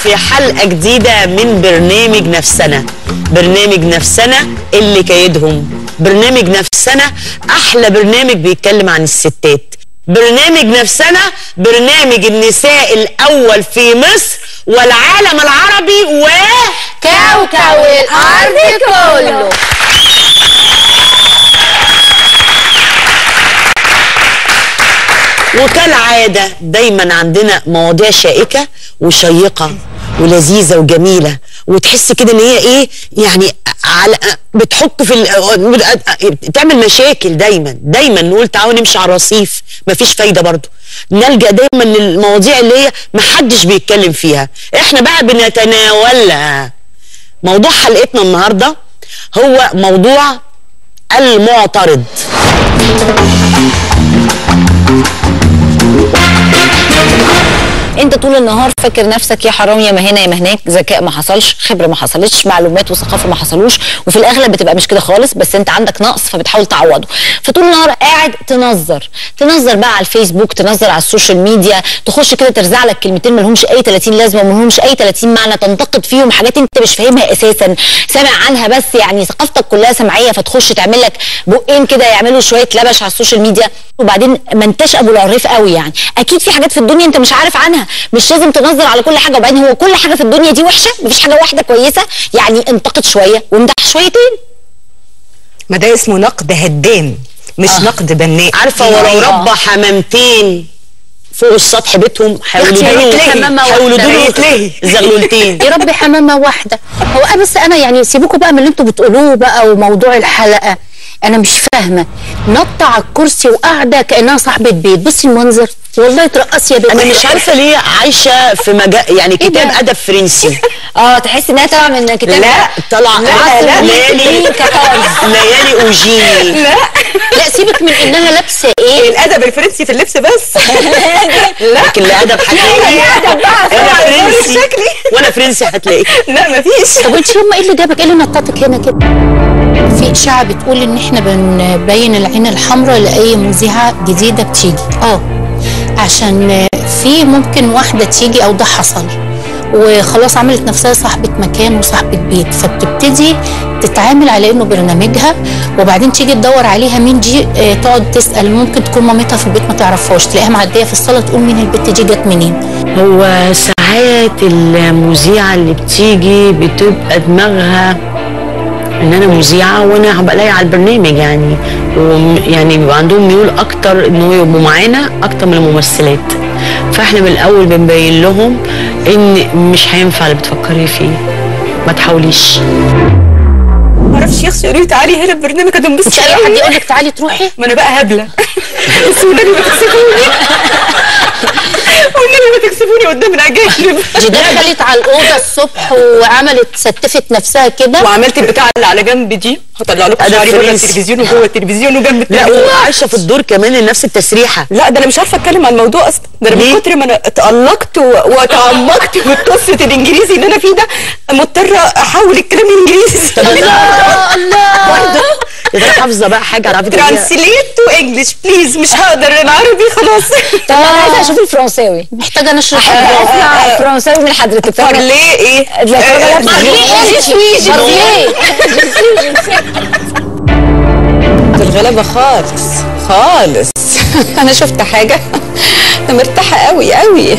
في حلقة جديدة من برنامج نفسنا برنامج نفسنا اللي كيدهم برنامج نفسنا أحلى برنامج بيتكلم عن الستات برنامج نفسنا برنامج النساء الأول في مصر والعالم العربي و كوكب الارض كله وكالعادة دايما عندنا مواضيع شائكة وشيقة ولذيذة وجميلة وتحس كده ان هي ايه يعني على بتحك في ال- تعمل مشاكل دايما دايما نقول تعالوا نمشي على الرصيف مفيش فايدة برضو نلجأ دايما للمواضيع اللي هي محدش بيتكلم فيها احنا بقى بنتناولها موضوع حلقتنا النهاردة هو موضوع المعترض انت طول النهار فاكر نفسك يا حرام يا ما هنا يا ما هناك ذكاء ما حصلش خبره ما حصلتش معلومات وثقافه ما حصلوش وفي الاغلب بتبقى مش كده خالص بس انت عندك نقص فبتحاول تعوضه فطول النهار قاعد تنظر تنظر بقى على الفيسبوك تنظر على السوشيال ميديا تخش كده ترزع لك كلمتين ما لهمش اي 30 لازمه وما لهمش اي 30 معنى تنتقد فيهم حاجات انت مش فاهمها اساسا سامع عنها بس يعني ثقافتك كلها سمعيه فتخش تعمل لك بقين كده يعملوا شويه لبش على السوشيال ميديا وبعدين ما انتش ابو العريف قوي يعني اكيد في حاجات في الدنيا انت مش عارف عنها مش لازم تنظر على كل حاجه وبعدين هو كل حاجه في الدنيا دي وحشه مفيش حاجه واحده كويسه يعني انتقد شويه وامدح شويتين ما ده اسمه نقد هدام مش آه. نقد بناء عارفه ولو أيوة. ربى حمامتين فوق السطح بيتهم هيولدوا يا له ريت حمامة واحدة. هيولدوا يا ريت له ليه؟ زغلولتين يا رب حمامه واحده هو آه بس انا يعني سيبكم بقى من اللي انتوا بتقولوه بقى وموضوع الحلقه انا مش فاهمه نط على الكرسي وقاعده كانها صاحبه بيت بصي المنظر والله ترقصي يا بنت انا مش عارفه ليه عايشه في مجال يعني كتاب ده؟ ادب فرنسي اه تحس انها طالعه من كتاب لا طلع لا، لا. ليالي ليالي اوجيني لا سيبك من انها لابسه ايه الادب الفرنسي في اللبس بس لكن لا ادب هتلاقي ادب بقى انا صور فرنسي شكلي وانا فرنسي هتلاقي لا مفيش طب انت يوم ايه اللي جابك ايه اللي نططك هنا كده في اشاعه بتقول ان احنا بنبين العين الحمراء لاي مذيعه جديده بتيجي اه عشان في ممكن واحده تيجي او ده حصل وخلاص عملت نفسها صاحبة مكان وصاحبة بيت فبتبتدي تتعامل على انه برنامجها وبعدين تيجي تدور عليها مين دي آه، تقعد تسأل ممكن تكون مامتها في البيت ما تعرفهاش تلاقيها معدية في الصالة تقول مين البت دي جت منين هو ساعات المذيعة اللي بتيجي بتبقى دماغها ان انا مذيعة وانا هبقى لاقي على البرنامج يعني وم- يعني بيبقى عندهم ميول اكتر ان هو يبقوا معانا اكتر من الممثلات فاحنا من الاول بنبين لهم ان مش هينفع اللي بتفكري فيه ما تحاوليش معرفش يا اختي يقولوا لي تعالي هنا البرنامج هتنبسطي مش اي حد يقول لك تعالي تروحي ما انا بقى هبله بس والنبي ما تكسفوني والنبي ما تكسفوني قدام الاجانب دي دخلت على الاوضه الصبح وعملت ستفت نفسها كده وعملت البتاع اللي على جنب دي هطلع لكم أدب شعري بره فرنسي. التلفزيون وجوه التلفزيون وجنب لا التلفزيون وعايشة في الدور كمان نفس التسريحة لا ده انا مش عارفه اتكلم عن الموضوع اصلا ده انا ليه؟ من كتر ما انا تالقت و- وتعمقت في قصه الانجليزي اللي انا فيه ده مضطره احول الكلام الانجليزي برضه يا ترى حافظة بقى حاجة عرفت ترانسليت تو انجلش بليز مش هقدر العربي خلاص طب انا عايزه اشوف الفرنساوي محتاجه نشرح اسمع الفرنساوي من حضرتك فاكرة؟ بارلي ايه لا، آه، لا، الغلابه خالص خالص انا شفت حاجه انا مرتاحه قوي قوي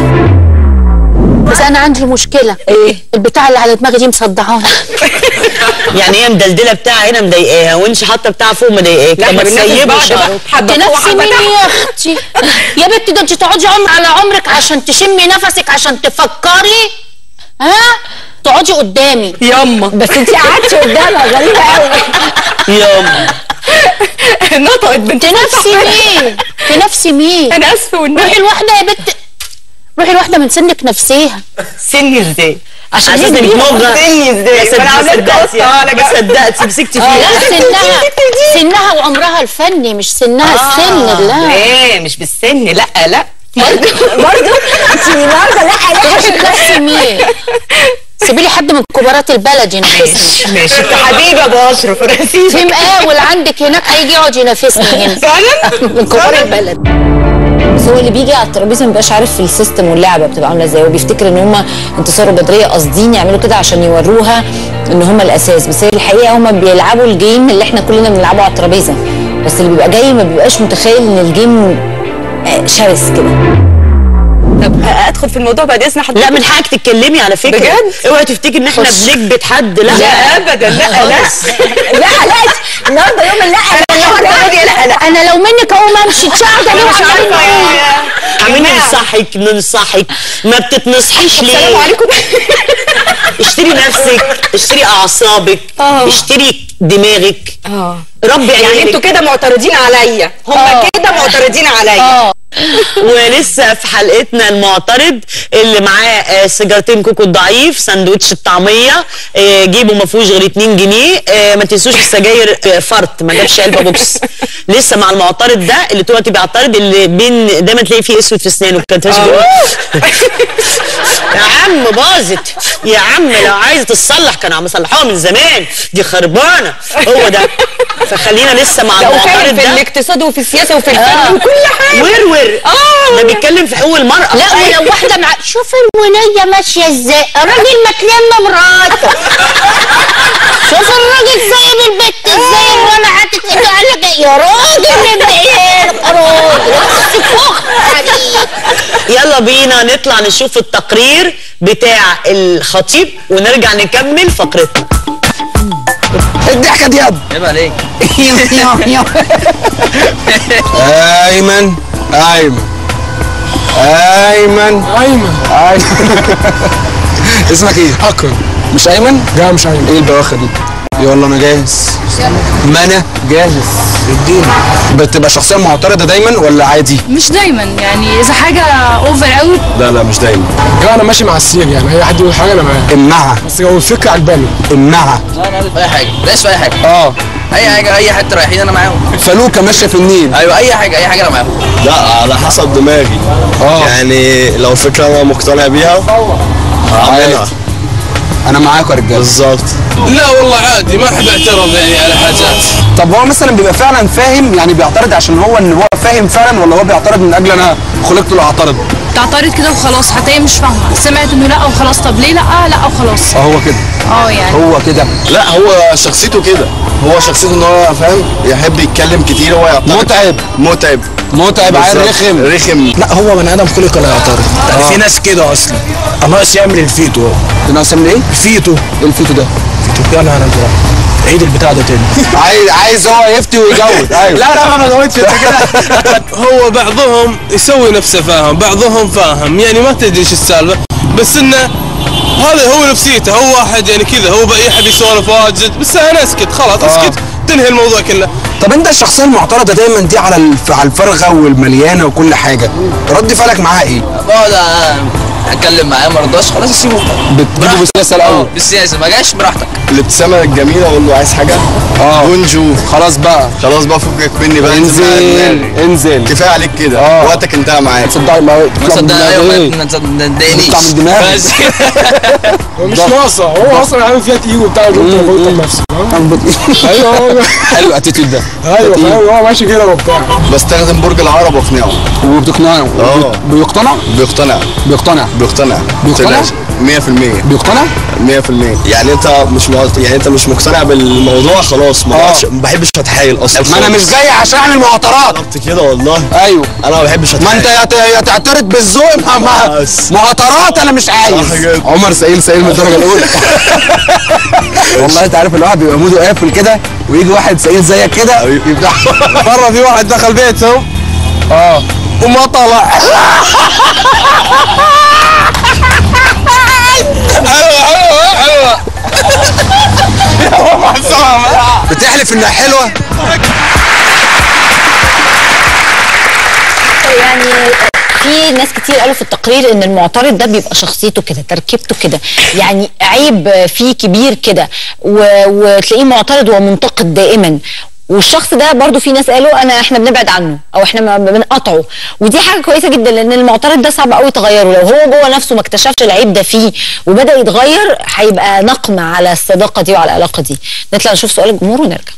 بس انا عندي مشكله ايه البتاع اللي على دماغي دي مصدعاني يعني هي مدلدله بتاعها هنا مضايقاها وانت حاطه بتاعها فوق مضايقاك لا طب ما احنا بننافس تسيبي بعض بقى شعره حبه فوق تنفسي حبه مين تحت يا اختي يا بنتي ده انت تقعدي عمر على عمرك عشان تشمي نفسك عشان تفكري ها تقعدي قدامي ياما بس انت قعدتي قدامها غريبه قوي يوم نطقت بنت تنفسي مين تنفسي مين انا اسفه والنبي روحي الواحده يا بنت روحي الواحده من سنك نفسيها سني ازاي عشان اساس انك مغه سني ازاي يا ما انا صدقتي عملت قصه على ما جنب صدقتي مسكتي لا فيها سنها سنها وعمرها الفني مش سنها السن لا ايه مش بالسن لا لا برضه برضه انت النهارده لا لا تروحي تنفسي مين سيبي لي حد من كبارات البلد ينافسني ماشي انت حبيبي يا ابو اشرف انا في هسيبك مقاول عندك هناك هيجي يقعد ينافسني هنا فعلا من كبار البلد بس هو اللي بيجي على الترابيزه ما بيبقاش عارف السيستم واللعبه بتبقى عامله ازاي وبيفتكر ان هم انتصار وبدريه قاصدين يعملوا كده عشان يوروها ان هم الاساس بس هي الحقيقه هم بيلعبوا الجيم اللي احنا كلنا بنلعبه على الترابيزه بس اللي بيبقى جاي ما بيبقاش متخيل ان الجيم آه، شرس كده طب ادخل في الموضوع بعد اذن حضرتك لا من حقك تتكلمي على فكره بجد؟ اوعي تفتكري ان احنا بنكبت حد لا لا ابدا لا لا لا لا النهارده يوم لا لا لا لا انا لو منك اقوم امشي تشعر انا مش عارفه يا عمالين جماعة. ننصحك ننصحك ما بتتنصحيش السلام ليه عليكم اشتري نفسك اشتري اعصابك آه. اشتري دماغك اه ربي يعني عيالك انتوا كده معترضين عليا هم آه. كده معترضين عليا اه ولسه في حلقتنا المعترض اللي معاه آه، سيجارتين كوكو الضعيف سندوتش الطعميه آه، جيبه ما فيهوش غير 2 جنيه آه، ما تنسوش السجاير آه، فرط ما جابش علبه بوكس لسه مع المعترض ده اللي طول الوقت بيعترض اللي بين دايما تلاقي فيه اسود في اسنانه كانت يا عم باظت يا عم لو عايزه تصلح كانوا عم يصلحوها من زمان دي خربانه هو ده فخلينا لسه مع لا وفاهم المعترض في ده الاقتصاد وفي السياسه وفي الفن وكل حاجه ورور آه. ده بيتكلم في حقوق المرأة لا ولو واحده مع شوف الوليه ماشيه ازاي الراجل ما تلم مراته شوف الراجل سايب البت ازاي وانا حاطط ايده قال لك يا راجل ابن عيالك يا راجل بس فخ عليك يلا بينا نطلع نشوف التقرير بتاع الخطيب ونرجع نكمل فقرتنا الضحكه دي ياب عيب عليك ايمن ايمن ايمن ايمن ايمن اسمك ايه؟ اكرم مش ايمن؟ لا مش ايمن ايه البواخر دي؟ يلا انا جاهز ما انا جاهز اديني بتبقى شخصيه معترضه دايما ولا عادي؟ مش دايما يعني اذا حاجه اوفر قوي لا لا مش دايما لا انا ماشي مع السير يعني اي حد يقول حاجه انا معاه امنعها بس لو الفكره عجباني امنعها لا انا في اي حاجه دايس في اي حاجه اه اي حاجه اي حته رايحين انا معاهم فلوكه ماشيه في النيل ايوه اي حاجه اي حاجه انا معاهم لا على حسب دماغي اه يعني لو فكرة انا مقتنع بيها هعملها انا معاكم يا رجاله بالظبط لا والله عادي ما احب اعترض يعني على حاجات طب هو مثلا بيبقى فعلا فاهم يعني بيعترض عشان هو ان هو فاهم فعلا ولا هو بيعترض من اجل انا خلقت له اعترض تعترض كده وخلاص حتى هي مش فاهمه سمعت انه لا وخلاص طب ليه لا لا وخلاص اه هو كده اه يعني هو كده لا هو شخصيته كده هو شخصيته ان هو فاهم يحب يتكلم كتير هو يعترض متعب متعب متعب عيل بالظبط. رخم رخم لا هو بني ادم خلق لا يعترض يعني آه. في ناس كده اصلا ناقص يعمل الفيتو هو. ناقص من ايه؟ الفيتو ايه الفيتو ده؟ فيتو يلا انا بروح عيد البتاع ده تاني عايز عايز هو يفتي ويجوز ايوه لا لا ما جاوبتش انت كده هو بعضهم يسوي نفسه فاهم بعضهم فاهم يعني ما تدري ايش السالفه بس انه هذا هو نفسيته هو واحد يعني كذا هو بقى يحب يسولف واجد بس انا اسكت خلاص اسكت تنهي الموضوع كله طب انت الشخصيه المعترضه دايما دي على الف... على الفارغه والمليانه وكل حاجه رد فعلك معاها ايه؟ بقعد اتكلم معاه ما رضاش خلاص اسيبه بتجيبه بالسياسه الاول اه بالسياسه ما جاش براحتك الابتسامة الجميلة اقول له عايز حاجة اه بونجو خلاص بقى خلاص بقى فكك مني بقى انزل بقى انزل دماغي. انزل كفايه عليك كده اه. وقتك انتهى معايا تصدق ما ما تطلع من صدق دماغي ايوه ايه؟ ما تصدق- ما تضايقنيش تطلع من دماغي. بس مش ناقصه هو اصلا عامل فيها تقيل وبتاع وانت غلطت بنفسك ايوه هو- حلو الاتيتيود ده ايوه فاهم هو ماشي كده وبتاع بستخدم برج العرب واقنعه وبتقنعه اه. بيقتنع بيقتنع بيقتنع بيقتنع بيقتنع؟ 100% بيقتنع 100% يعني انت مش مع- يعني انت مش مقتنع بالموضوع خلاص ما اه. بقعدش- ما بحبش اتحايل اصلا ما انا مش جاي عشان اعمل معطرات بالظبط كده والله ايوه انا ما بحبش ما اتحايل انت يا ت- يا تعترض بالذوق ما- ما بس. معطرات انا مش عايز صح كده. عمر سئيل سئيل من الدرجه الاولى والله انت عارف الواحد بيبقى موده قافل كده ويجي واحد سئيل زيك كده يفتح مره في واحد دخل بيتهم اه وما طلع حلوه حلوه حلوه مع السلامه بتحلف انها حلوه يعني في ناس كتير قالوا في التقرير ان المعترض ده بيبقى شخصيته كده تركيبته كده يعني عيب فيه كبير كده و- وتلاقيه معترض ومنتقد دائما والشخص ده برضو في ناس قالوا انا احنا بنبعد عنه او احنا ما ما بنقطعه ودي حاجه كويسه جدا لان المعترض ده صعب قوي تغيره لو هو جوه نفسه ما اكتشفش العيب ده فيه وبدا يتغير هيبقى نقمه على الصداقه دي وعلى العلاقه دي نطلع نشوف سؤال الجمهور ونرجع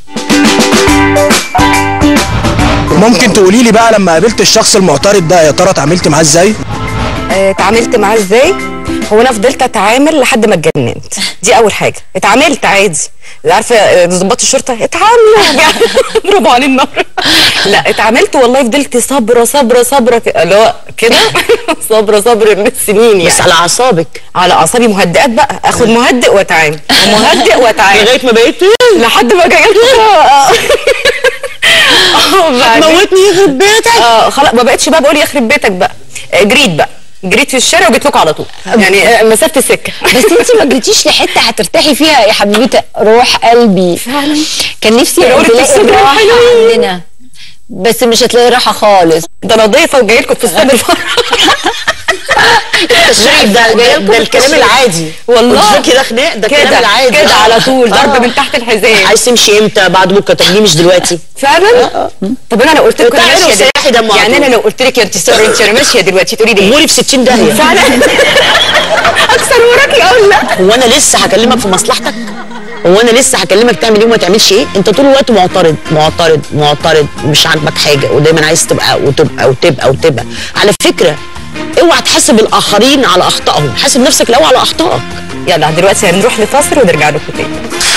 ممكن تقولي لي بقى لما قابلت الشخص المعترض ده يا ترى اتعاملت معاه ازاي؟ آه، اتعاملت معاه ازاي هو انا فضلت اتعامل لحد ما اتجننت دي اول حاجه اتعاملت عادي عارفه آه، ضباط الشرطه اتعاملوا ضربوا عليه النار لا اتعاملت والله فضلت صبره صبره صبره ك- اللي هو كده صبره صبر من السنين يعني بس على اعصابك على اعصابي مهدئات بقى اخد مهدئ واتعامل ومهدئ واتعامل لغايه ما بقيت لحد ما جاي موتني يخرب بيتك اه خلاص ما بقتش بقى بقول يخرب بيتك بقى آه، جريت بقى جريت في الشارع وجيت لكم على طول يعني آه، مسافه السكه بس انت ما جريتيش لحته هترتاحي فيها يا حبيبتي روح قلبي فعلا كان نفسي رؤية تلاقي الصبح الراحه حلوين. عندنا بس مش هتلاقي راحه خالص ده انا ضيفه وجاي لكم في استاد الفرح التشريع ده ده, ده الكلام العادي والله. قلت لك ده خناق ده الكلام كده العادي كده آه. على طول ضرب آه. من تحت الحزام عايز تمشي امتى بعد بكره طب ليه مش دلوقتي فعلا طب انا لو قلت لك انا تعالوا ماشيه سياحي دلوقتي- دم على يعني انا طول. لو قلت لك يا انت سوري انت انا ماشيه دلوقتي تقولي لي اموري في 60 داهيه فعلا اكثر وراكي اقول لا هو انا لسه هكلمك في مصلحتك هو انا لسه هكلمك تعمل ايه وما تعملش ايه انت طول الوقت معترض معترض معترض مش عاجبك حاجه ودايما عايز تبقى وتبقى وتبقى وتبقى على فكره اوعى تحاسب الاخرين على اخطائهم حاسب نفسك الاول على اخطائك يلا دلوقتي هنروح لفاصل ونرجع لكم تاني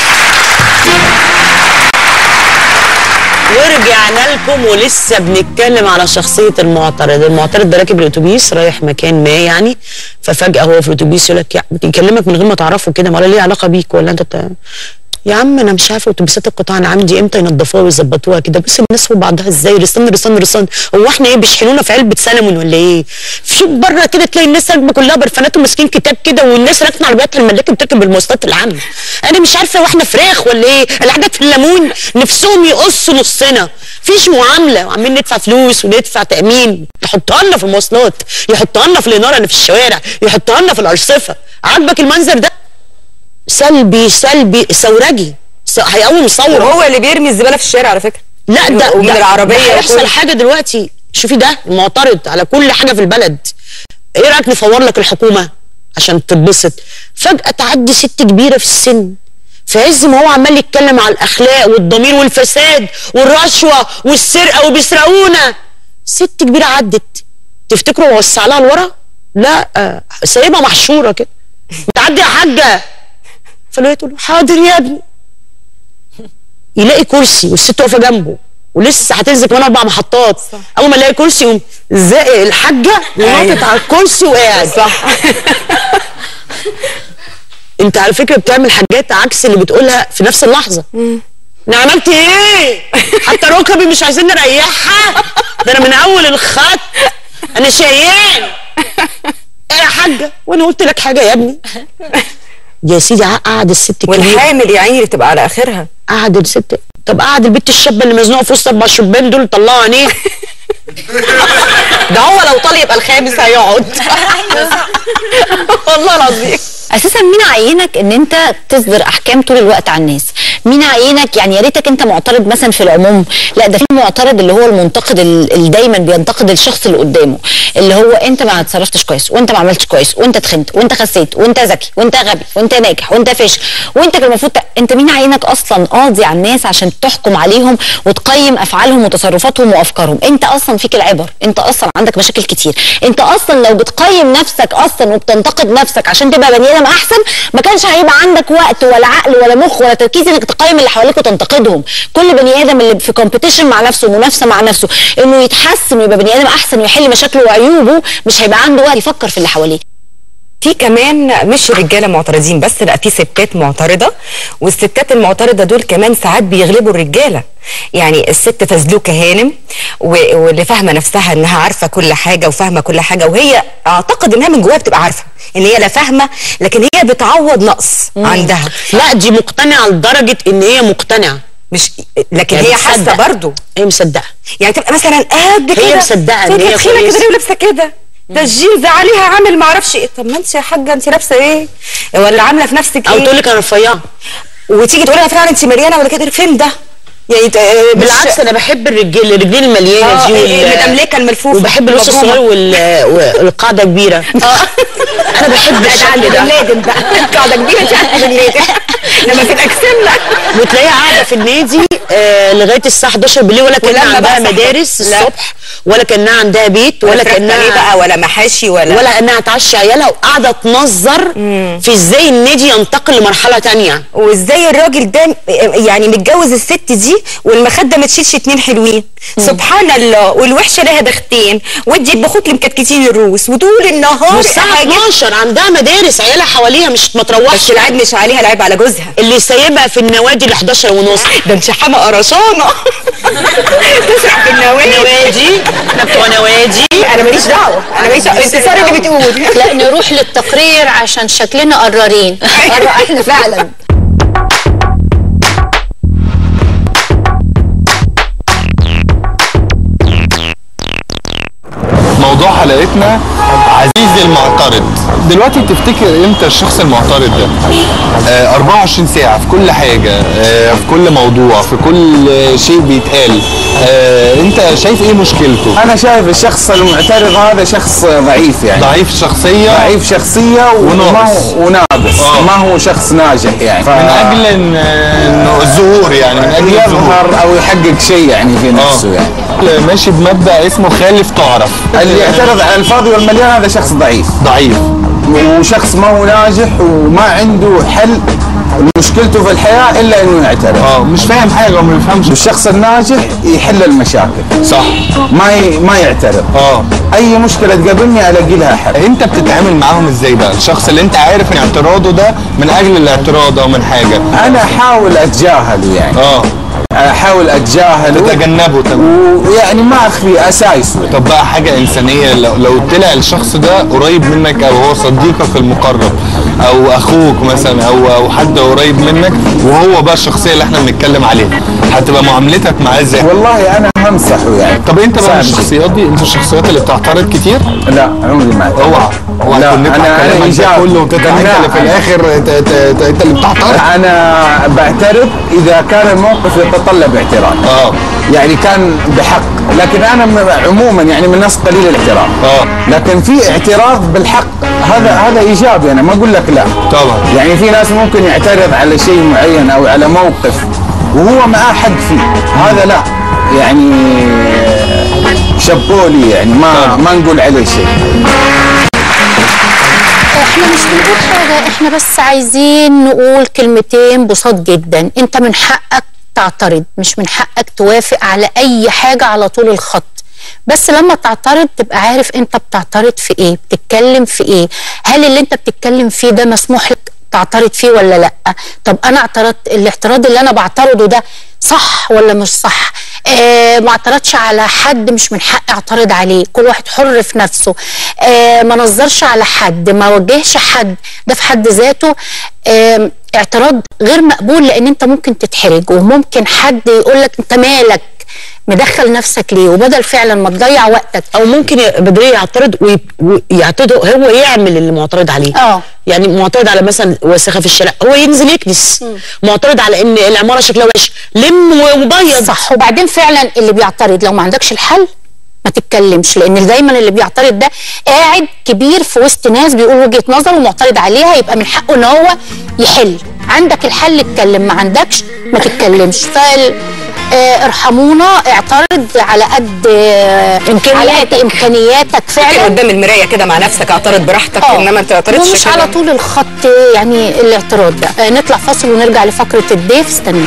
ورجعنا لكم ولسه بنتكلم على شخصيه المعترض المعترض ده راكب الاتوبيس رايح مكان ما يعني ففجاه هو في الاتوبيس يقول لك يا- بيكلمك من غير ما تعرفه كده ولا ليه علاقه بيك ولا انت بتا... يا عم انا مش عارفه اتوبيسات القطاع العام دي امتى ينضفوها ويظبطوها كده بس الناس فوق بعضها ازاي رصان رصان رصان هو احنا ايه بيشحنونا في علبه سلمون ولا ايه؟ شوف بره كده تلاقي الناس راكبه كلها برفانات وماسكين كتاب كده والناس راكنه عربياتها الملاكي بتركب بالمواصلات العامه انا مش عارفه واحنا فراخ ولا ايه؟ الحاجات في الليمون نفسهم يقصوا نصنا فيش معامله وعمالين ندفع فلوس وندفع تامين يحطها لنا في المواصلات يحطها لنا في الاناره اللي في الشوارع يحطها لنا في الارصفه عاجبك المنظر ده؟ سلبي سلبي ثورجي س- هيقوم ثوره وهو اللي بيرمي الزباله في الشارع على فكره لا ده ومن ده- العربيه ده هيحصل وكل- حاجه دلوقتي شوفي ده المعترض على كل حاجه في البلد ايه رايك نفور لك الحكومه عشان تتبسط فجاه تعدي ست كبيره في السن في عز ما هو عمال يتكلم على الاخلاق والضمير والفساد والرشوه والسرقه وبيسرقونا ست كبيره عدت تفتكروا هو وسع لها لورا؟ لا آه، سايبها محشوره كده بتعدي يا حاجه فلقيت تقول له حاضر يا ابني يلاقي كرسي والست واقفه جنبه ولسه هتنزل كمان اربع محطات اول ما يلاقي كرسي يقوم زائق الحاجه ونطت على الكرسي وقاعد صح انت على فكره بتعمل حاجات عكس اللي بتقولها في نفس اللحظه انا عملت ايه حتى ركبي مش عايزين نريحها ده انا من اول الخط انا شيان ايه يا حاجه وانا قلت لك حاجه يا ابني يا سيدي قعد الست الكبيره والحامل يا عيني تبقى على اخرها قعد الست طب قعد البت الشابه اللي مزنوقه في وسط اربع شبان دول طلعوا عينيه ده هو لو طال يبقى الخامس هيقعد والله العظيم اساسا مين عينك ان انت تصدر احكام طول الوقت على الناس مين عينك يعني يا ريتك انت معترض مثلا في العموم لا ده في معترض اللي هو المنتقد ال- اللي دايما بينتقد الشخص اللي قدامه اللي هو انت ما اتصرفتش كويس وانت ما عملتش كويس وانت تخنت وانت خسيت وانت ذكي وانت غبي وانت ناجح وانت فاشل وانت كان المفروض ت- انت مين عينك اصلا قاضي على الناس عشان تحكم عليهم وتقيم افعالهم وتصرفاتهم وافكارهم انت اصلا فيك العبر انت اصلا عندك مشاكل كتير انت اصلا لو بتقيم نفسك اصلا وبتنتقد نفسك عشان تبقى بني ادم احسن ما كانش هيبقى عندك وقت ولا عقل ولا مخ ولا تركيز انك تقيم اللي حواليك وتنتقدهم كل بني ادم اللي في كومبيتيشن مع نفسه ومنافسه مع نفسه انه يتحسن ويبقى بني ادم احسن ويحل مشاكله وعيوبه مش هيبقى عنده وقت يفكر في اللي حواليه في كمان مش رجاله معترضين بس لا في ستات معترضه والستات المعترضه دول كمان ساعات بيغلبوا الرجاله يعني الست فزلوكه هانم و- واللي فاهمه نفسها انها عارفه كل حاجه وفاهمه كل حاجه وهي اعتقد انها من جواها بتبقى عارفه ان هي لا فاهمه لكن هي بتعوض نقص عندها لا دي مقتنعه لدرجه ان هي مقتنعه مش لكن يعني هي حاسه بتصدق. برضه هي مصدقه يعني تبقى مثلا قد كده هي مصدقة إن فجأة هي تخينه كويسة. كده ليه ولابسه كده ده الجينز عليها عامل ما اعرفش ايه طب ما انت يا حاجه انت لابسه ايه ولا عامله في نفسك او ايه تقول لك انا رفيعه وتيجي تقول لها فعلا انت مليانه ولا كده فين ده يعني ت- مش- بالعكس انا بحب الرجال الرجلين المليانه آه، دي إيه، متملكة الملفوفة. وبحب الوش مبرومة. الصغير وال- والقاعده كبيره انا بحب الشكل ده لادن بقى قاعده كبيره دي عند بن لادن لما في الاجسام لا وتلاقيها قاعده في النادي آه لغايه الساعه 11 بالليل ولا كانها ولما بقى عندها صاحبة. مدارس لا. الصبح ولا كانها عندها بيت ولا ولا فراخ كانها بانيه بقى ولا محاشي ولا ولا انها تعشي عيالها وقاعده تنظر في ازاي النادي ينتقل لمرحله تانية وازاي الراجل ده يعني متجوز الست دي والمخده ما تشيلش اتنين حلوين سبحان الله والوحشه لها بختين ودي بخوت مكتكتين الروس وطول النهار والساعه حاجات 12 عندها مدارس عيالها حواليها مش ما تروحش بس العيب مش عليها العيب على جوزها اللي سايبها في النوادي ل 11 ونص ده انت حما قرشانه تسرح في النوادي نوادي احنا بتوع نوادي انا ماليش دعوه انا ماليش دعوه انتصار اللي بتقول لا نروح للتقرير عشان شكلنا قرارين مرة احنا فعلا موضوع حلقتنا عزيزي المعترض دلوقتي تفتكر امتى الشخص المعترض ده آه 24 ساعة في كل حاجة آه في كل موضوع في كل آه شيء بيتقال آه انت شايف ايه مشكلته انا شايف الشخص المعترض هذا شخص ضعيف يعني ضعيف شخصية ضعيف شخصية وما وناقص. هو وناقص آه. ما هو شخص ناجح يعني من اجل إن- انه الظهور يعني من اجل الظهور يظهر او يحقق شيء يعني في نفسه يعني ماشي بمبدأ اسمه خالف تعرف اللي يعترض على الفاضي والمليان هذا شخص ضعيف ضعيف وشخص ما هو ناجح وما عنده حل مشكلته في الحياة إلا إنه يعترض اه مش فاهم حاجة وما بيفهمش والشخص الناجح يحل المشاكل صح ما ي... ما يعترض اه أي مشكلة تقابلني ألاقي لها حل انت بتتعامل معاهم ازاي بقى الشخص اللي انت عارف ان اعتراضه ده من اجل الاعتراض او من حاجة أنا أحاول أتجاهله يعني اه أحاول أتجاهله تتجنبه تمام ويعني ما أخفي أسايسه طب بقى حاجة إنسانية لو, لو طلع الشخص ده قريب منك أو هو صديقك المقرب أو أخوك مثلا أو أو حد قريب منك وهو بقى الشخصية اللي إحنا بنتكلم عليها هتبقى معاملتك معاه إزاي؟ والله أنا همسحه يعني طب أنت بقى من صعب. الشخصيات دي أنت الشخصيات اللي بتعترض كتير؟ لا عمري ما اوعى اوعى لا، تكون نطلع أنا- أنا كلامك ده إيجابي. كله وتطلع انت لا، اللي في أنا- الاخر ت- ت- ت- انت اللي بتعترض أنا بعترض إذا كان الموقف يتطلب اعتراض اه يعني كان بحق لكن انا م- عموما يعني من الناس قليل الاعتراض اه لكن في اعتراض بالحق هذا هذا ايجابي انا ما اقول لك لا طبعا يعني في ناس ممكن يعترض على شيء معين او على موقف وهو معاه حق فيه هذا لا يعني شابولي يعني ما ما نقول عليه شيء احنا مش بنقول حاجة احنا بس عايزين نقول كلمتين بساط جدا انت من حقك تعترض مش من حقك توافق على اي حاجة على طول الخط بس لما تعترض تبقى عارف انت بتعترض في ايه بتتكلم في ايه هل اللي انت بتتكلم فيه ده مسموح لك تعترض فيه ولا لا طب انا اعترضت الاعتراض اللي انا بعترضه ده صح ولا مش صح آه ما اعترضش على حد مش من حقي اعترض عليه كل واحد حر في نفسه آه ما نظرش على حد ما وجهش حد ده في حد ذاته آه اعتراض غير مقبول لان انت ممكن تتحرج وممكن حد يقول لك انت مالك مدخل نفسك ليه وبدل فعلا ما تضيع وقتك او ممكن بدري يعترض وي- ويعترض هو يعمل اللي معترض عليه اه يعني معترض على مثلا وسخه في الشارع هو ينزل يكنس معترض على ان العماره شكلها وحش لم وبيض صح وبعدين فعلا اللي بيعترض لو ما عندكش الحل ما تتكلمش لان دايما اللي بيعترض ده قاعد كبير في وسط ناس بيقول وجهه نظر ومعترض عليها يبقى من حقه ان هو يحل عندك الحل اتكلم ما عندكش ما تتكلمش فال آه، ارحمونا اعترض على قد آه، على قد امكانياتك فعلا قدام المرايه كده مع نفسك اعترض براحتك آه. انما ما تعترضش ومش كده. على طول الخط يعني الاعتراض ده آه، نطلع فاصل ونرجع لفقره الضيف استنى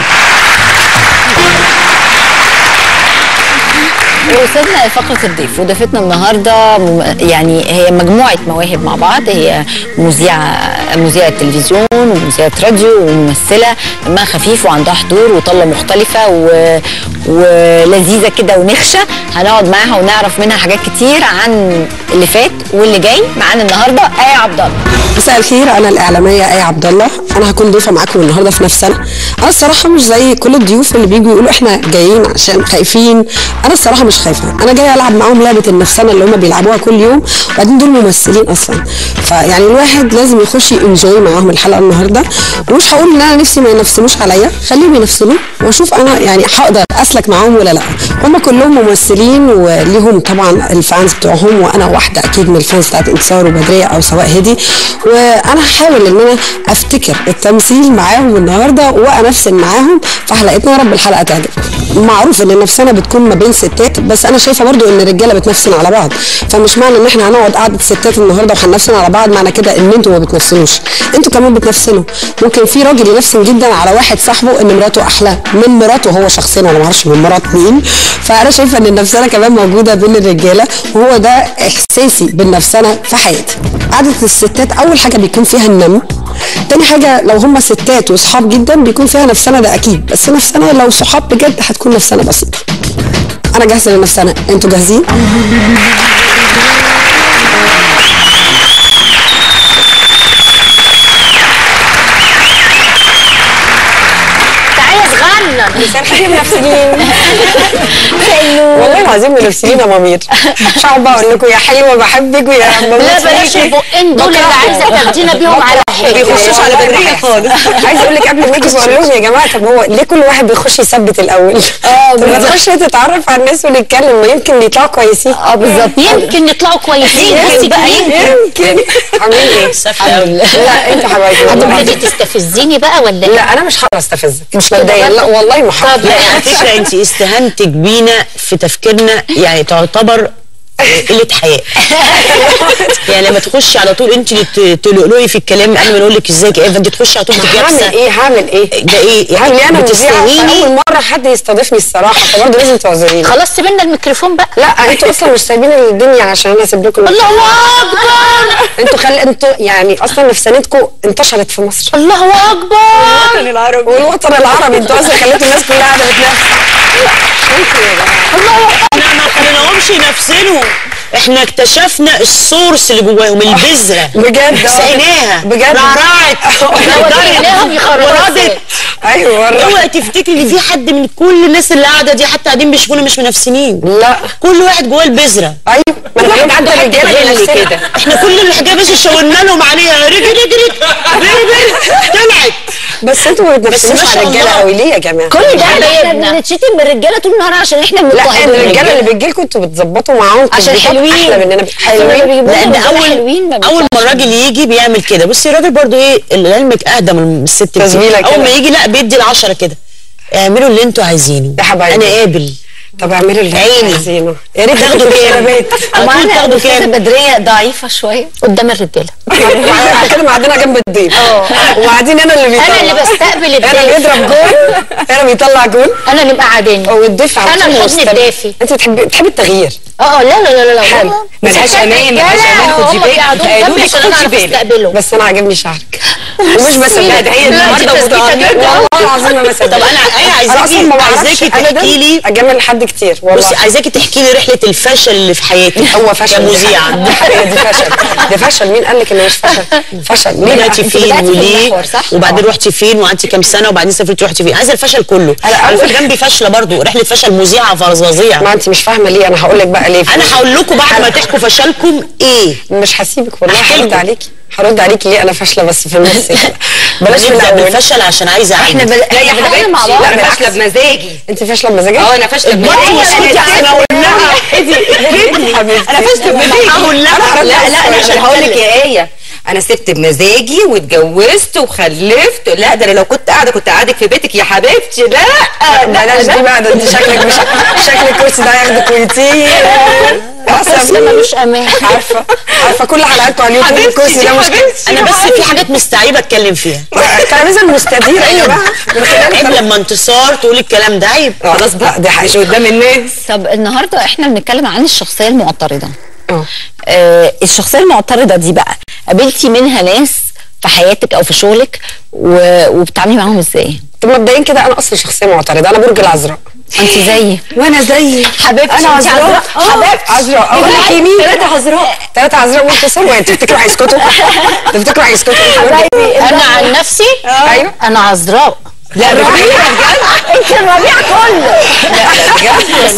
وصلنا لفقرة الضيف وضيفتنا النهاردة م- يعني هي مجموعة مواهب مع بعض هي مذيعة مذيعة تلفزيون ومذيعة راديو وممثلة دمها خفيف وعندها حضور وطلة مختلفة و... ولذيذة كده ونخشة هنقعد معاها ونعرف منها حاجات كتير عن اللي فات واللي جاي معانا النهاردة آية عبد الله مساء الخير انا الاعلاميه ايه عبد الله انا هكون ضيفه معاكم النهارده في نفس سنه انا الصراحه مش زي كل الضيوف اللي بيجوا يقولوا احنا جايين عشان خايفين انا الصراحه مش خايفه انا جايه العب معاهم لعبه النفسنه اللي هم بيلعبوها كل يوم وبعدين دول ممثلين اصلا فيعني الواحد لازم يخش انجوي معاهم الحلقه النهارده ومش هقول ان انا نفسي ما ينفسنوش عليا خليهم ينفسنوا واشوف انا يعني هقدر اسلك معاهم ولا لا هم كلهم ممثلين وليهم طبعا الفانز بتوعهم وانا واحده اكيد من الفانز بتاعت انتصار وبدريه او سواء هدي وانا هحاول ان انا افتكر التمثيل معاهم النهارده وانفسن معاهم في حلقتنا يا رب الحلقه تعجب معروف ان النفسنه بتكون ما بين ستات بس انا شايفه برضو ان الرجاله بتنفسن على بعض فمش معنى ان احنا هنقعد قعده ستات النهارده وهننفسن على بعض معنى كده ان انتوا ما بتنفسنوش انتوا كمان بتنفسنوا ممكن في راجل ينفسن جدا على واحد صاحبه ان مراته احلى من مراته هو شخصيا ولا ما اعرفش من مرات مين فانا شايفه ان النفسنه كمان موجوده بين الرجاله وهو ده احساسي بالنفسنه في حياتي قعده الستات اول حاجه بيكون فيها النم تاني حاجه لو هم ستات وصحاب جدا بيكون فيها نفسنه ده اكيد بس نفسنه لو صحاب بجد هتكون نفسنه بسيطه انا جاهزه للنفسنه انتوا جاهزين تعالى صغنن لسان حبيب منفسين والله العظيم منفسين يا مامير مش هقعد بقى اقول لكم يا حلوه بحبك ويا بموت لا بلاش فيكي. البقين دول اللي عايزه تاخدينا بيهم على ما حاجه بيخشوش على بدريه خالص عايزه اقول لك قبل ما اجي بقول لهم يا جماعه طب هو ليه كل واحد بيخش يثبت الاول؟ اه ما تخش تتعرف على الناس ونتكلم ما يمكن يطلعوا كويسين اه بالظبط يمكن يطلعوا كويسين بس بقى يمكن يمكن عاملين ايه؟ الحمد لله لا انت حبايبي والله هتبتدي العظيم. تستفزيني بقى ولا لا انا مش هقدر استفزك مش كده مبدئيا لا برضه؟ والله ما طب هقدر لا على فكره انت استهانتك بينا في تفكيرنا يعني تعتبر قله حياء يعني لما تخشي على طول انت اللي ت- تلقلقي في الكلام قبل ما نقول لك ازيك ايه فانت تخشي على طول انت هعمل جابسه ايه هعمل ايه؟ ده ايه هعمل ايه انا مذيعه بتستهيني اول مره حد يستضيفني الصراحه فبرضه لازم تعذريني خلاص سيبنا الميكروفون بقى لا انتوا اصلا مش سايبين الدنيا عشان انا اسيب لكم الله اكبر انتوا خل انتوا يعني اصلا نفسانيتكم انتشرت في مصر الله اكبر الوطن العربي والوطن العربي انتوا اصلا خليتوا الناس كلها قاعده بتنافس احنا ما خليناهمش ينفسنوا احنا اكتشفنا السورس اللي جواهم البذره بجد سقيناها بجد رعرعت وديناهم يخرجوا وردت ايوه ورا. اوعي تفتكري ان في حد من كل الناس اللي قاعده دي حتى قاعدين بيشوفونا مش منافسين لا كل واحد جواه البذره ايوه ما انا واحد بقول عنده عنده حته رجاله غل كده كده احنا كل الحاجات بس شاورنا لهم عليها رجل رجل رجل طلعت بس انتوا ما بس بتنفسوش ما شاء على الرجاله الله. قوي ليه يا جماعه كل ده احنا حبايبنا. بنتشتم بالرجاله طول النهار عشان احنا لا مضطهدين الرجاله اللي بتجي لكم انتوا بتظبطوا معاهم عشان تظبيطات حلوين. احلى مننا حلوين. لان رجالة اول حلوين ما اول ما بيطلعش الراجل يجي بيعمل كده بصي الراجل برضو ايه لعلمك اهدى من الست كتير. تزويلة اول كده. ما يجي لا بيدي العشرة كده اعملوا اللي انتوا عايزينه يا حبايبي. انا قابل طب اعملوا اللي عيني. عايزينه يا ريت تاخدوا كام على طول تاخدوا الاستاذه كام بدريه ضعيفه شويه قدام الرجاله احنا كده معدنا جنب الضيف وبعدين انا اللي بيطلع انا اللي بستقبل انا الضيف اللي بيضرب جول انا بيطلع جول انا اللي مقعداني والضيف على انا طول الحضن مستمع. الدافي انت بتحبي بتحبي التغيير اه لا لا لا لا حلو. ملهاش امان ملهاش امان خدي بالك قالوا لك خدي بالك استقبله بس انا عاجبني شعرك ومش بس لا، ده هي النهارده متأكدة. والله العظيم ما بصدق طب انا ايه انا اصلا عايزاكي ما بعرفش عايزاكي أبداً تحكي لي اجامل حد كتير والله بصي عايزاكي تحكي لي رحله الفشل اللي في حياتك هو فشل كمذيعه دي حقيقة دي فشل دي فشل مين قال لك انه مش فشل فشل ليه بدأتي بقى؟ فين بدأتي في وليه المحور، صح؟ وبعدين رحتي فين وقعدتي كام سنه وبعدين سافرتي رحتي فين عايزه الفشل كله أنا انا أول- في جنبي فاشله برضو رحله فشل مذيعه فظيعه ما انت مش فاهمه ليه انا هقول لك بقى ليه انا هقول لكم بعد ما تحكوا فشلكم ايه مش هسيبك والله أحكي هرد لكم. عليكي هرد عليكي ليه انا فاشله بس في النص كده. بلاش من نبدا الاول بالفشل عشان عايزه احنا اعيد بل... احنا بدأنا مع بعض لا انا بالعكس. فاشله بمزاجي انت فاشله بمزاجك اه انا فاشله برضه بمزاجي اسكتي عشان اقول لها انا فاشله بمزاجي هقول لها لا لا لا عشان عشان هقول لك يا ايه انا سبت بمزاجي واتجوزت وخلفت لا ده انا لو كنت قاعده كنت قاعدك في بيتك يا حبيبتي لا بلاش دي بقى ده انت شكلك مش شكل الكرسي ده هياخدك ويطير بس ملوش امان عارفه عارفه كل حلقاتكم على اليوتيوب الكرسي ده مش انا بس في حاجات مستعيبه اتكلم فيها الترابيزه المستديره يا جماعه من خلال عيب لما انتصار تقول الكلام ده عيب خلاص بقى دي حاجه قدام الناس طب النهارده احنا بنتكلم عن الشخصيه المعترضه اه آه الشخصيه المعترضه دي بقى قابلتي منها ناس في حياتك او في شغلك و... وبتتعاملي معاهم ازاي طب مبدئيا كده انا اصلا شخصيه معترضه انا برج العذراء انت زيي وانا زيي حبيبتي انا انت عذراء عذراء. حبيبتي عذراء اقول لك يمين ثلاثه عذراء ثلاثه عذراء وانتصار وانت تفتكروا هيسكتوا تفتكروا هيسكتوا انا عن نفسي ايوه انا عذراء لا ربيع انت الربيع كله بجد بس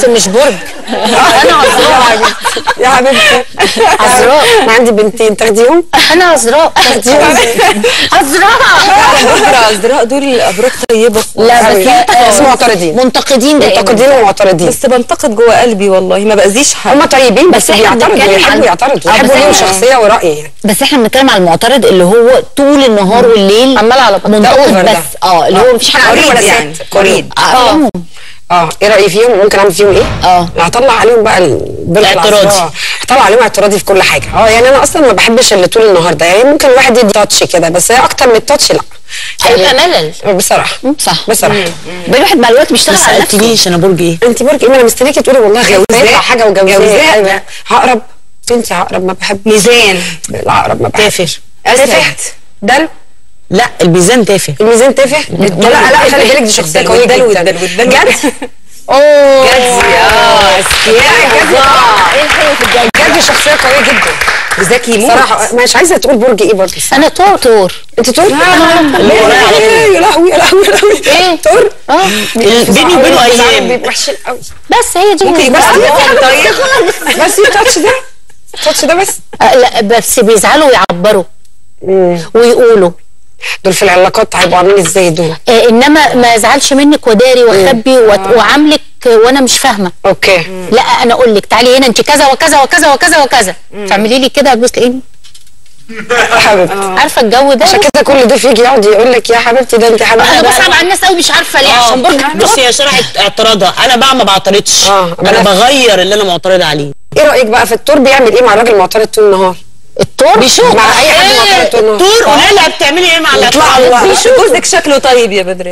مش برج انا عذراء يا حبيبتي عذراء انا عندي بنتين تاخديهم انا عذراء تاخديهم عذراء بكره عذراء دول ابراج طيبه لا بس بس معترضين منتقدين دائما منتقدين ومعترضين بس بنتقد جوه قلبي والله ما باذيش حد هم طيبين بس بس إحنا بيعترضوا بنتكلم بيحبوا عن- يعترضوا آه، يحبوا بس ليهم إحنا- شخصيه ورأي يعني بس احنا بنتكلم على المعترض اللي هو طول النهار والليل عمال على بطال منتقد أوفر ده. بس اه اللي هو مفيش حاجه قريب عليه ولا يعني ست قريب اه اه ايه رايي فيهم ممكن اعمل فيهم ايه اه هطلع عليهم بقى البرج اعتراضي. العذراء. هطلع عليهم اعتراضي في كل حاجه اه يعني انا اصلا ما بحبش اللي طول النهار ده يعني ممكن الواحد يدي تاتش كده بس هي اكتر من التاتش لا هيبقى ملل بصراحه صح بصراحه الواحد مع الوقت بيشتغل ما على نفسه سالتنيش انا برج ايه انت برج ايه ما انا مستنيكي تقولي والله خايفه جوزاء. يطلع حاجه وجوزاء جوزاء. ايوه هقرب انت عقرب ما بحب ميزان العقرب ما بحب تافه تافه دلو لا الميزان تافه الميزان تافه لا لا خلي بالك دي شخصيه الدلو قويه والدلو جدا والدلو والدلو. جد اوه جدي اه جد ايه الحلو في الجد جد شخصيه قويه جدا ذكي موت صراحه مش عايزه تقول برج ايه برضه انا طور طور انت تقول اللي ورايا على طول. يا لهوي يا لهوي يا لهوي ايه تقول اه بيني وبينه ايام بيبقوا وحشين قوي بس هي دي ممكن يبقى المشكلة. طيب بس التاتش ده التاتش ده بس آه، لا بس بيزعلوا ويعبروا ويقولوا دول في العلاقات هيبقوا عاملين ازاي دول آه انما ما ازعلش منك وداري واخبي وأت- وعاملك وانا مش فاهمه اوكي لا انا اقول لك تعالي هنا انت كذا وكذا وكذا وكذا وكذا تعملي لي كده تبص تلاقيني حبيبتي عارفه الجو ده عشان كده كل ضيف يجي يقعد يقول لك يا حبيبتي ده انت حبيبتي انا بصعب على الناس قوي مش عارفه ليه عشان برج بصي يا شرح اعتراضها انا بقى ما بعترضش آه، انا بلاش. بغير اللي انا معترضه عليه ايه رايك بقى في التور بيعمل ايه مع الراجل المعترض طول النهار التور بيشوف مع اي حد معترض طول النهار دكتور قولي لها بتعملي ايه مع يطلعوا الاطفال بقى. جوزك شكله طيب يا بدري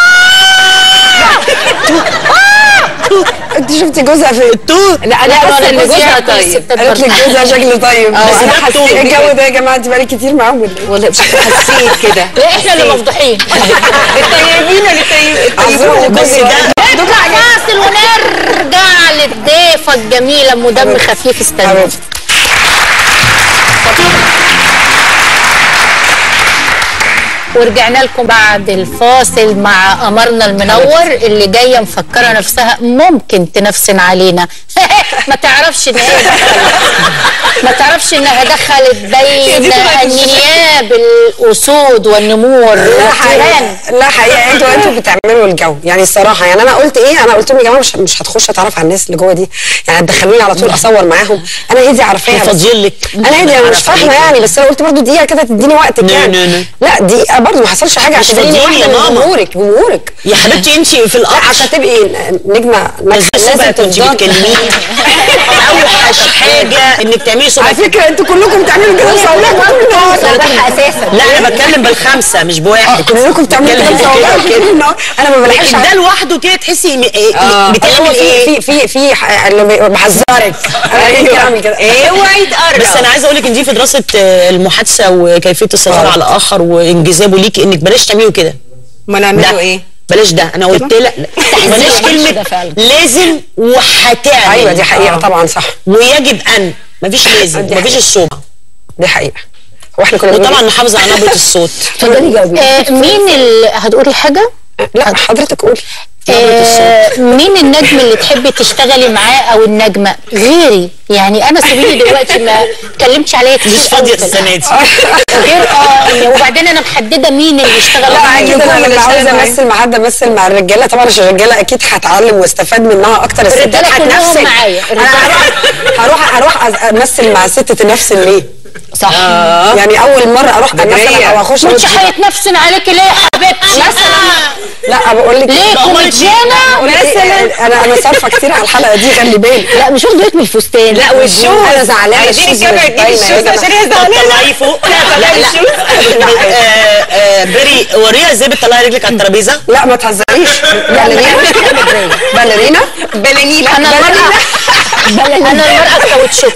انت شفتي جوزها في الدكتور لا انا حاسه ان جوزها طيب قالت لك جوزها شكله طيب بس انا ده حسيت التور. الجو ده يا جماعه انت بقالي كتير معاهم ولا ايه؟ والله مش حسيت كده لا احنا اللي مفضوحين الطيبين اللي عذراء بس وجوزي ده نطلع فاصل ونرجع للضيفه الجميله ام دم خفيف استنى حبيبتي. ورجعنا لكم بعد الفاصل مع قمرنا المنور اللي جايه مفكره نفسها ممكن تنفسن علينا ما تعرفش ان هي دخلت ما تعرفش انها دخلت بين انياب الاسود والنمور لا والتيران حقيقة لا حقيقة انتوا انتوا بتعملوا الجو يعني الصراحة يعني انا قلت ايه انا قلت لهم يا جماعة مش مش هتخش اتعرف على الناس اللي جوه دي يعني هتدخلوني على طول اصور معاهم انا هدي عارفاها بس فاضيين لك انا هدي انا مش فاهمة يعني بس انا قلت برضو دقيقة كده تديني وقتك لا، يعني لا، لا. لا دقيقة برضو ما حصلش حاجة مش اعتبريني فاضيين يا واحدة من ماما. جمهورك جمهورك يا حبيبتي انت في لا القطر عشان تبقي نجمة بس ناجحة سبعة كنت تفضلي. بتكلميني اوحش حاجه انك تعملي على سبعة فكرة انتوا كلكم بتعملوا كده مصورات طول النهار اساسا لا انا بتكلم بالخمسه مش بواحد كلكم بتعملوا كده بتكلم مصورات كده طول كده النهار انا ما بلاقيش لكن ده لوحده كده تحسي م- إيه- آه. بتعمل هو ايه في في في ح- اللي بي- بحذرك انا كده بعمل كده اوعي تقرب بس انا عايزه اقول لك ان دي في دراسه آه، المحادثه وكيفيه السيطره على الاخر وانجذابه ليكي انك بلاش تعملي كده ما نعمله ده. ايه بلاش ده انا قلت لا بلاش كلمه لازم وهتعمل ايوه دي حقيقة طبعا صح ويجب ان مفيش لازم دي مفيش حقيقة. الصوت دي حقيقة هو احنا كنا بنقول وطبعا إيه؟ نحافظ على نبره الصوت اتفضلي جاوبي آه مين اللي هتقولي حاجه لا حضرتك قولي آه مين النجم اللي تحبي تشتغلي معاه او النجمه غيري يعني انا سيبيني دلوقتي ما اتكلمتش عليا كتير مش فاضيه أوي. السنه دي غير اه وبعدين انا محدده مين اللي يشتغل لا معايا. اكيد انا لما عاوزه امثل مع حد امثل مع الرجاله طبعا عشان الرجاله اكيد هتعلم واستفاد منها اكتر الستات الرجالة كلهم هتنفسن معايا. انا هروح هروح هروح امثل مع ست تنفسن ليه؟ صح يعني اول مره اروح امثل او اخش مش أقول- هيتنفسن عليكي ليه يا حبيبتي مثلا لا بقول لك ليه كوميديانا بقول لك إيه، انا انا صارفه كتير على الحلقه دي خلي بالك لا مش واخده بالك من الفستان لا والشوز انا زعلانه عايزين الشوز الكاميرا مش تجيب باينة يا الشوز جماعة. عشان هي زعلانه طلعيه فوق لا لا آه، آه، بري وريها ازاي بتطلعي رجلك على الترابيزه لا ما تهزريش باليرينا باليرينا بلانيلا انا المرأة انا المرأة الكاوتشوك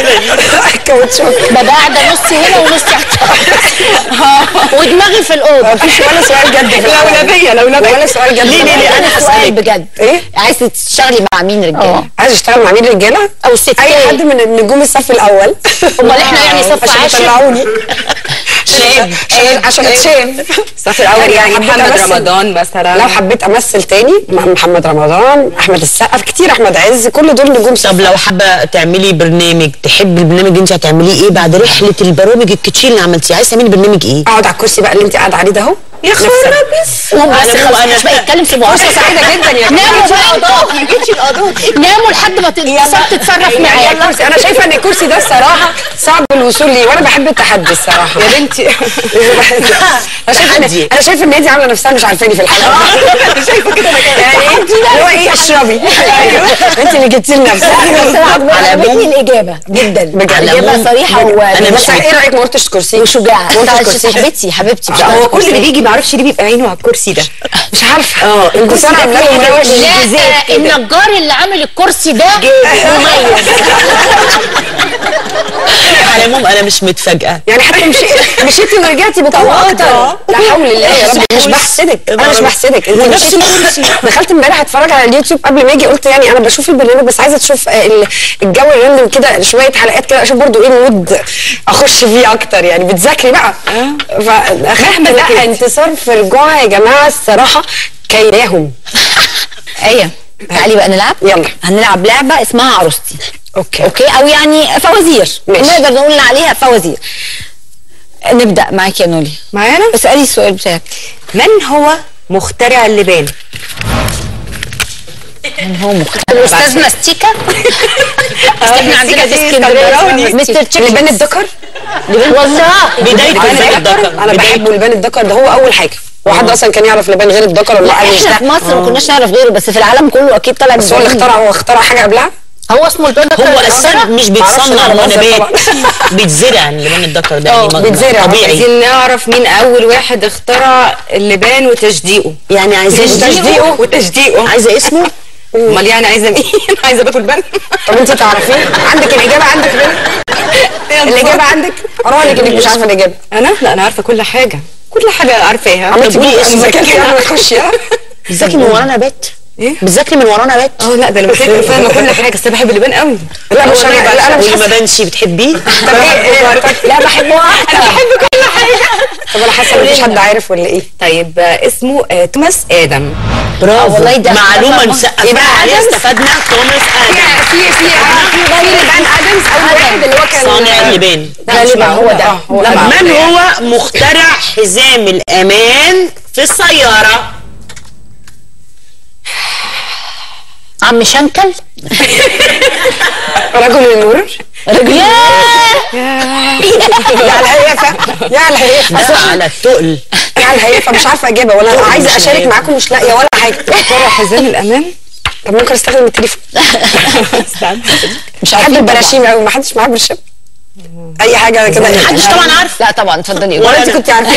كاوتشوك ببقى قاعدة نصي هنا ونصي على الترابيزة. ودماغي في الأوضة مفيش ولا سؤال جد في الحلقة. لولبيه لولبيه ولا سؤال جد ليه ليه ليه انا سؤال هسألك بجد ايه عايزه تشتغلي مع مين رجاله؟ عايز اشتغل مع مين رجاله أو ستات اي حد من نجوم الصف الاول أمال إحنا يعني صف عشان عاشر؟ يطلعوني عشان عشان- عشان اتشاف الصف الاول يعني حبيت محمد أمثل- رمضان مثلا لو حبيت امثل تاني م- محمد رمضان احمد السقا كتير احمد عز كل دول نجوم طب لو حابه تعملي برنامج تحب البرنامج اللي انت هتعمليه ايه بعد رحله البرامج الكتير اللي عملتيه عايز تعملي برنامج ايه؟ اقعد على الكرسي بقى اللي انت قاعده عليه ده اهو يا خرابيس بس أنا- خلاص أنا- مش بقى يتكلم في مؤاخذة فرصه سعيده جدا يا جماعه ناموا بقى ما جيتش القضاء ناموا لحد ما تتصرف تتصرف يعني معايا الكرسي انا شايفه ان الكرسي ده الصراحه صعب الوصول ليه وانا بحب التحدي الصراحه يا بنتي انا شايفه ان انا شايفه ان هي دي عامله نفسها مش عارفاني في الحلقه انا شايفه كده انا يعني ايه اللي هو ايه اشربي ايوه انت اللي جبتي لنا على عجبتني الاجابه جدا اجابه صريحه و انا بس ايه رايك ما قلتش كرسي وشجاعه ما قلتش انت كرسي صاحبتي حبيبتي مش هو عارفة كل اللي كرسي. بيجي ما اعرفش ليه بيبقى عينه على الكرسي ده مش عارفه اه انتصار عامله لي وش لا النجار اللي عامل الكرسي ده مميز على العموم انا مش متفاجئه يعني حتى مشي... مشيتي ورجعتي بقوه اكتر لا حول الله يا رب مش بحسدك انا مش بحسدك انت ونفس مشيتي دخلت امبارح اتفرج على اليوتيوب قبل ما اجي قلت يعني انا بشوف البرنامج بس عايزه اشوف آه، ال- الجو الراندم كده شويه حلقات كده اشوف برضو ايه المود اخش فيه اكتر يعني بتذاكري بقى فاخدت لا انتصار في الجوع يا جماعه الصراحه كيداهم ايه تعالي بقى نلعب يلا هنلعب لعبه اسمها عروستي اوكي اوكي او يعني فوازير ماشي. نقدر نقول عليها فوازير نبدا معاكي يا نولي معانا اسالي السؤال بتاعك من هو مخترع اللبان من هو مختار الاستاذ ماستيكا اصل احنا عندنا في اسكندراني. اسكندريه مستر تشيكن لبان الدكر والله بداية انا لبان الدكر الدكر انا بحبه لبان الدكر ده هو اول حاجه هو حد اصلا كان يعرف لبان غير الدكر ولا لا قال مش احنا في ده مصر ما كناش نعرف غيره بس في العالم كله اكيد طلع بس هو اللي بالبنين. اخترع هو اخترع حاجه قبلها هو اسمه البان هو اساسا مش بيتصنع أنا هو بهزر نبات طبعا. بيتزرع لبان الدكر ده يعني مج- بيتزرع. طبيعي عايزين نعرف مين اول واحد اخترع اللبان وتشديقه يعني عايزين تشديقه وتشديقه عايزه اسمه امال يعني عايزه مين عايزه باكل بان طب انت تعرفين عندك الاجابه عندك فين الاجابه عندك اراهنك انك مش عارفه الاجابه انا لا انا عارفه كل حاجه كل حاجه عارفاها عملتي قولي بيه اسمك. اسمك كده نخش يلا بتذاكري من ورانا بات ايه بتذاكري من ورانا بات اه لا ده انا بذاكر فاهمه كل حاجه بس انا بحب اللبان قوي لا مش انا لا انا مش واللي ما حاسه بانش بتحبيه طب ايه إيه- لا بحبه انا بحب كل حاجه طب انا حاسه مفيش حد عارف ولا ايه طيب آه، اسمه آه، توماس ادم برافو والله ده معلومه أنا نسقف يبقى عليها آدمز. استفدنا توماس ادم في في في في لبان ادمز اول واحد اللي هو كان صانع اللبان لا مش هو ده هو طب ده. من هو مخترع حزام الامان في السياره عم شنكل رجل النور رجل يا الهيافه يا الهيافه ده على التقل يا الهيافه مش عارفه اجابه ولا مش عايزه اشارك هيافة. معاكم مش لاقيه ولا حاجه اخترع حزام الامان طب ممكن استخدم التليفون مش بحب عارفين البراشيم قوي ما حدش معاه برشام اي حاجه كده محدش طبعا عارف لا طبعا اتفضلي ولا انت كنت عارفه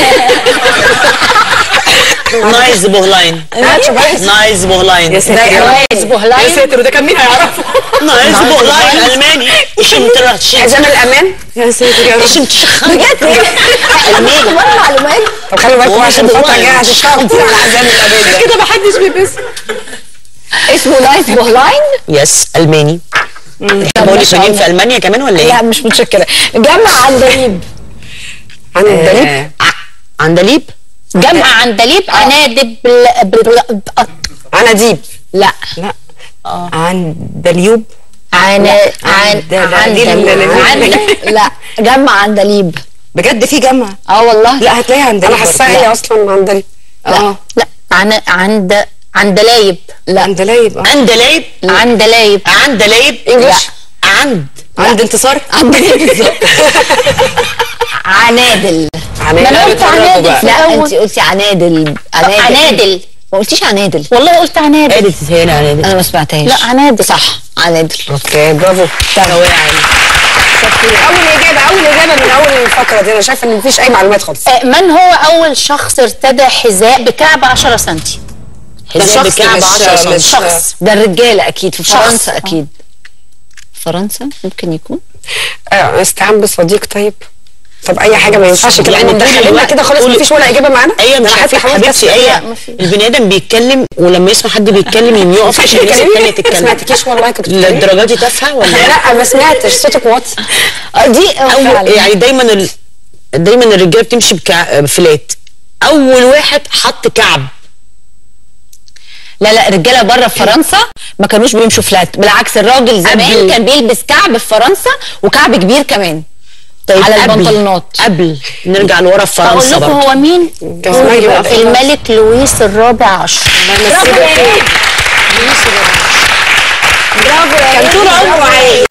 نايز بوهلاين نايز بوهلاين يا ساتر يا رب. نايز يا بوهلاين ساتر وده كان مين هيعرفه نايز بوهلاين الماني شمتراتش حزام الامان يا ساتر يا رب بجد الماني ولا معلومات طب خلي بالكم عشان الفتره الجايه هتشتغلوا كتير على حزام الامان ده كده محدش بيلبس اسمه نايز بوهلاين يس الماني بقول لك فنانين في المانيا كمان ولا لا ايه؟ مش متشكره جمع عندليب عن الدليل عندليب جمع عندليب عنادب بل- بل- عناديب لا لا عندليوب عن عن عندليب. عند لا جمع عندليب بجد في جمع اه والله لا هتلاقيها عندليب انا حاساها هي اصلا عندليب اه لا عن عند عندلايب لا عندلايب اه عندلايب عندلايب عندلايب انجلش عند عند انتصار عندلايب بالظبط عنادل ما انا عنادل قلت عنادل بقى. في لا انت قلتي عنادل عنادل عنادل ما قلتيش عنادل والله قلت عنادل قالت هي عنادل انا ما سمعتهاش لا عنادل صح عنادل اوكي برافو ثانوية عامة اول اجابه اول اجابه من اول الفقره دي انا شايفه ان مفيش اي معلومات خالص آه، من هو أول شخص ارتدى حذاء بكعب 10 سنتي؟ حزام شخص بكعب مش- 10 سم مش- شخص ده الرجاله اكيد في شخص. فرنسا اكيد فرنسا ممكن يكون آه، استعان بصديق طيب طب اي حاجه ما ينفعش كده يعني يعني طول مدخليننا الوقت- كده خالص طول- مفيش ولا اجابه معانا ايوه مش أنا عارفه حتى حاولت حبيبتي أسأل. ايه البني ادم بيتكلم ولما يسمع حد بيتكلم يقوم يقف عشان الناس التانيه ما تتكلم سمعتكيش والله كنت بتتكلمي. للدرجه دي تافهه ولا لا ما سمعتش صوتك واطي اه دي أول يعني دايما ال... دايما الرجاله بتمشي بكع... بفلات اول واحد حط كعب لا لا الرجاله بره في فرنسا ما كانوش بيمشوا فلات بالعكس الراجل زمان قبل. كان بيلبس كعب في فرنسا وكعب كبير كمان طيب على قبل- البنطلونات قبل نرجع لورا في اقول فرنسا لكم برضه هو مين اسمعي بقى في الملك لويس الرابع عشر برافو يا ريت. برافو يا كان ريت. طول عمره عادي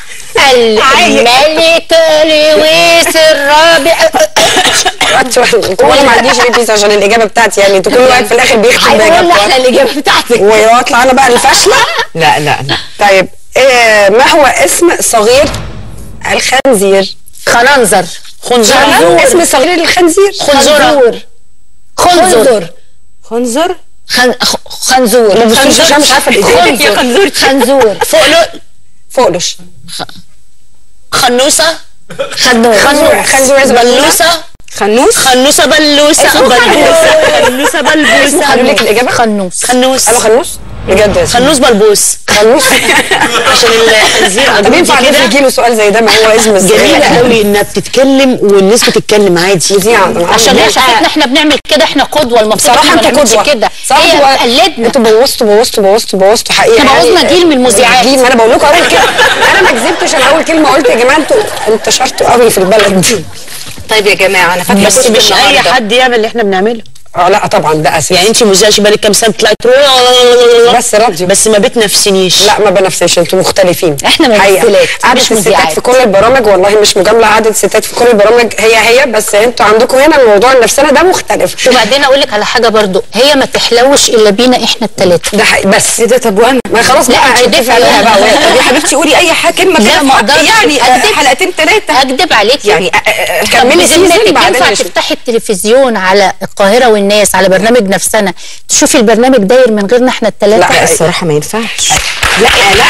الملك لويس الرابع وانا ما عنديش ريبيس عشان الاجابه بتاعتي يعني انتوا كل واحد في الاخر بيختم هيقول باجابته احنا الاجابه بتاعتك واطلع انا بقى الفاشله لا لا لا طيب إيه ما هو اسم صغير الخنزير خننزر خنزرة اسم صغير الخنزير خنزور خنزر خنزر خن... خ- خنزور ما بصيش عشان مش عارفه الاجابه خنزور خنزور خنزور فوقلو فوقلش خنوسه خنزور خنزور خنزور إذا بلوسه خنوس خنوسه بلوسه اسمه بلبوسه خنوسه بلبوسه قالوا لك الاجابه خنوس خنوس قالوا خنوس بجد يا خنوس بلبوس خنوس عشان الخنزير طب ينفع عجبتي كده كده يجي له سؤال زي ده ما هو اسم جميله قوي انها بتتكلم والناس بتتكلم عادي عشان هي شافتنا احنا بنعمل كده احنا قدوه المفروض بصراحه احنا ما انتوا نعملش قدوه كده صح هي هو- بتقلدنا انتوا بوظتوا بوظتوا بوظتوا بوظتوا حقيقه احنا بوظنا يعني. جيل من المذيعات. جيل ما انا بقول لكم اول كلمه انا ما كذبتش انا اول كلمه قلت يا جماعه انتوا انتشرتوا قوي في البلد طيب يا جماعه انا فاكره بس كنت مش اي النهاردة. حد يعمل اللي احنا بنعمله اه لا طبعا ده اساسي يعني انت مذيعه بقالك كام سنه طلعت بس راديو بس ما بتنافسنيش لا ما بنفسش انتوا مختلفين احنا حقيقة. ممثلات، قعدة مش الستات مذيعات. في كل البرامج والله مش مجامله قعدة الستات في كل البرامج هي هي بس انتوا عندكم هنا الموضوع النفسنا ده مختلف وبعدين اقول لك على حاجه برضو هي ما تحلوش الا بينا احنا الثلاثه ده حقيقي بس ايه ده طب وانا ما خلاص لا، بقى انت انت ضيفة فاهمها بقى. بقى طب يا حبيبتي قولي اي حاجه كلمه لا، كده ما في حق- اقدرش. يعني أكدب. حلقتين ثلاثه اكدب عليكي يعني أ- أ- أ- كملي سيزون بذمتك بعدين ينفع نشوف. تفتحي التلفزيون على القاهره والناس على برنامج نفسنا تشوفي البرنامج داير من غيرنا احنا الثلاثه لا الصراحه ما ينفعش لا لا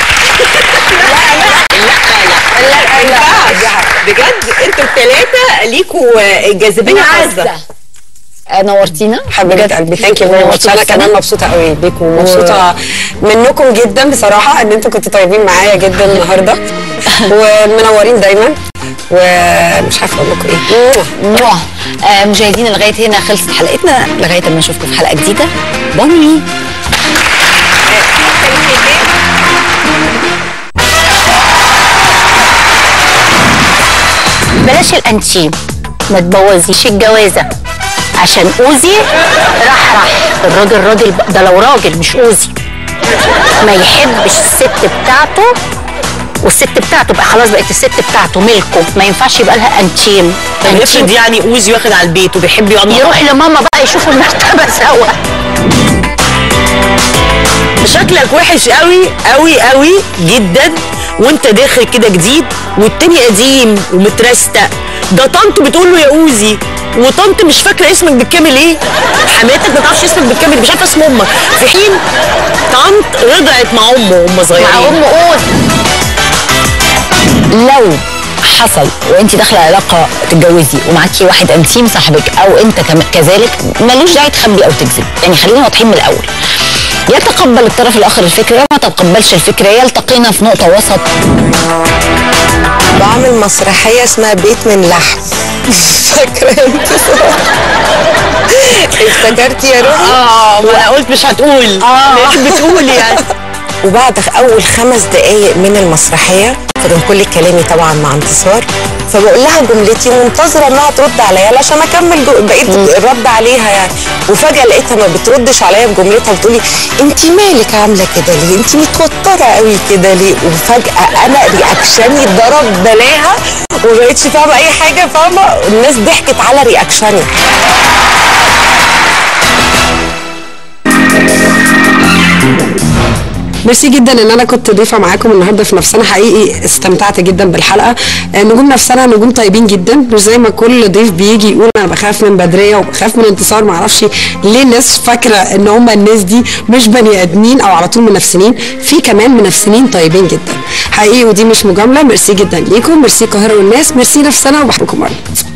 لا لا بجد انتوا الثلاثه ليكوا جاذبيه خاصه نورتينا حبيبه قلبي ثانك يو فيري ماتش انا كمان مبسوطه قوي بيكم ومبسوطه منكم جدا بصراحه ان انتوا كنتوا طيبين معايا جدا النهارده ومنورين دايما ومش عارفه اقول لكم ايه موah. آه مشاهدينا لغايه هنا خلصت حلقتنا لغايه ما نشوفكم في حلقه جديده بوني بلاش الانتيم ما تبوظيش الجوازه عشان اوزي راح راح الراجل راجل ب- ده لو راجل مش اوزي ما يحبش الست بتاعته والست بتاعته بقى خلاص بقت الست بتاعته ملكه ما ينفعش يبقى لها انتيم طب افرض يعني اوزي واخد على البيت وبيحب يقعد مع يروح لماما بقى يشوفوا المرتبه سوا شكلك وحش قوي قوي قوي جدا وانت داخل كده جديد والتاني قديم ومترستق ده طنط بتقول له يا اوزي وطنط مش فاكره اسمك بالكامل ايه حماتك ما تعرفش اسمك بالكامل مش عارفه اسم امك في حين طنط رضعت مع امه وهم صغيرين مع ام اوزي لو حصل وانت داخله علاقه تتجوزي ومعاكي واحد انتيم صاحبك او انت كم- كذلك ملوش داعي تخبي او تكذب يعني خلينا واضحين من الاول يتقبل الطرف الاخر الفكره ما تقبلش الفكره يلتقينا في نقطه وسط بعمل مسرحية اسمها بيت من لحم فاكرة انت افتكرتي يا روحي؟ اه ما انا قلت مش هتقول اه بتقولي يعني وبعد اول خمس دقايق من المسرحية فكان كل كلامي طبعا مع انتصار فبقول لها جملتي منتظرة انها ترد عليا عشان اكمل جو- بقيت الرد عليها يعني وفجأة لقيتها ما بتردش عليا بجملتها بتقولي انت مالك عاملة كده ليه؟ انت متوترة قوي كده ليه؟ وفجأة انا رياكشني ضرب بلاها ومبقتش فاهمة اي حاجة فاهمة الناس ضحكت على رياكشني ميرسي جدا ان انا كنت ضيفه معاكم النهارده في نفسنا حقيقي استمتعت جدا بالحلقه آه، نجوم نفسنا نجوم طيبين جدا مش زي ما كل ضيف بيجي يقول انا بخاف من بدريه وبخاف من انتصار معرفش ليه الناس فاكره ان هم الناس دي مش بني ادمين او على طول منافسين في كمان منافسين طيبين جدا حقيقي ودي مش مجامله ميرسي جدا ليكم ميرسي القاهره والناس ميرسي نفسنا وبحبكم مره